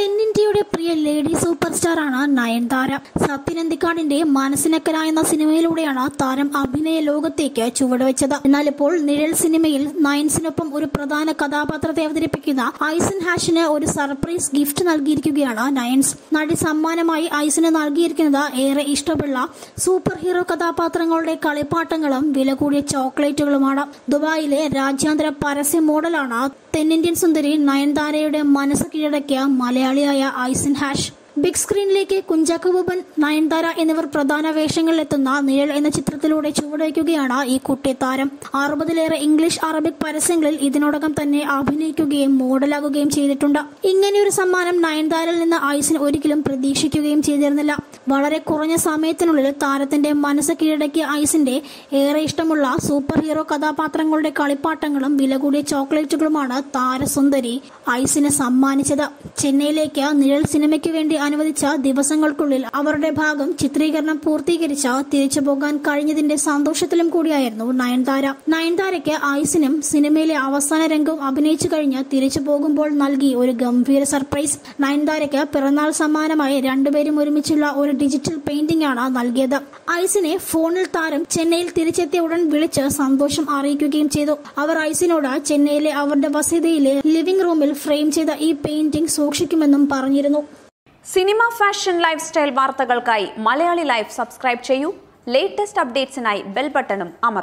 തെന്നിന്ത്യയുടെ പ്രിയ lady superstar ആണ് നയൻതാര സത്യനന്ദിക്കാടിന്റെ മനസ്സിനക്കര എന്ന സിനിമയിലൂടെയാണ് താരം അഭിനയ ലോകത്തേക്ക് ചുവടുവെച്ചത് എന്നാൽ ഇപ്പോൾ നിഴൽ സിനിമയിൽ നയൻസിനൊപ്പം ഒരു പ്രധാന കഥാപാത്രത്തെ അവതരിപ്പിക്കുന്ന ഐസൻ ഹാഷിന് ഒരു സർപ്രൈസ് ഗിഫ്റ്റ് നൽകിയിരിക്കുകയാണ് നയൻസ് നടി സമ്മാനമായി ഐസിന് നൽകിയിരിക്കുന്നത് ഏറെ ഇഷ്ടമുള്ള സൂപ്പർ ഹീറോ കഥാപാത്രങ്ങളുടെ കളിപ്പാട്ടങ്ങളും വില കൂടിയ ചോക്ലേറ്റുകളുമാണ് ദുബായിലെ രാജ്യാന്തര പരസ്യ മോഡലാണ് തെന്നിന്ത്യൻ സുന്ദരി നയൻതാരയുടെ മനസ്സ് കീഴടക്കിയ മലയാളിയായ ഐസൻ ഹാഷ് ബിഗ് സ്ക്രീനിലേക്ക് കുഞ്ചാക്കോ ബോബൻ നയൻതാര എന്നിവർ പ്രധാന വേഷങ്ങളിലെത്തുന്ന നിഴൽ എന്ന ചിത്രത്തിലൂടെ ചുവടുവയ്ക്കുകയാണ് ഈ കുട്ടി താരം അറുപതിലേറെ ഇംഗ്ലീഷ് അറബിക് പരസ്യങ്ങളിൽ ഇതിനോടകം തന്നെ അഭിനയിക്കുകയും മോഡലാകുകയും ചെയ്തിട്ടുണ്ട് ഇങ്ങനെയൊരു സമ്മാനം നയൻതാരയിൽ നിന്ന് ഐസിന് ഒരിക്കലും പ്രതീക്ഷിക്കുകയും ചെയ്തിരുന്നില്ല വളരെ കുറഞ്ഞ സമയത്തിനുള്ളിൽ താരത്തിന്റെ മനസ്സ് കീഴടക്കിയ ഐസിന്റെ ഏറെ ഇഷ്ടമുള്ള സൂപ്പർ ഹീറോ കഥാപാത്രങ്ങളുടെ കളിപ്പാട്ടങ്ങളും വില കൂടിയ ചോക്ലേറ്റുകളുമാണ് താരസുന്ദരി ഐസിന് സമ്മാനിച്ചത് ചെന്നൈയിലേക്ക് നിഴൽ സിനിമയ്ക്ക് വേണ്ടി അനുവദിച്ച ദിവസങ്ങൾക്കുള്ളിൽ അവരുടെ ഭാഗം ചിത്രീകരണം പൂർത്തീകരിച്ച് തിരിച്ചു പോകാൻ കഴിഞ്ഞതിന്റെ സന്തോഷത്തിലും കൂടിയായിരുന്നു നയൻതാര നയൻതാരയ്ക്ക് ഐസിനും സിനിമയിലെ അവസാന രംഗവും അഭിനയിച്ചു കഴിഞ്ഞ് തിരിച്ചു പോകുമ്പോൾ നൽകി ഒരു ഗംഭീര സർപ്രൈസ് നയൻതാരയ്ക്ക് പിറന്നാൾ സമ്മാനമായി രണ്ടുപേരും ഒരുമിച്ചുള്ള ഒരു ഡിജിറ്റൽ പെയിന്റിംഗ് ആണ് നൽകിയത് ഐസിനെ ഫോണിൽ താരം ചെന്നൈയിൽ തിരിച്ചെത്തിയ ഉടൻ വിളിച്ച് സന്തോഷം അറിയിക്കുകയും ചെയ്തു അവർ ഐസിനോട് ചെന്നൈയിലെ അവരുടെ വസതിയിലെ ലിവിംഗ് റൂമിൽ ഫ്രെയിം ചെയ്ത ഈ പെയിന്റിംഗ് സൂക്ഷിക്കുമെന്നും പറഞ്ഞിരുന്നു സിനിമ ഫാഷൻ ലൈഫ് സ്റ്റൈൽ വാർത്തകൾക്കായി മലയാളി ലൈഫ് സബ്സ്ക്രൈബ് ചെയ്യൂ ലേറ്റസ്റ്റ് അപ്ഡേറ്റ്സിനായി ബെൽ ബട്ടണും അമർത്തുക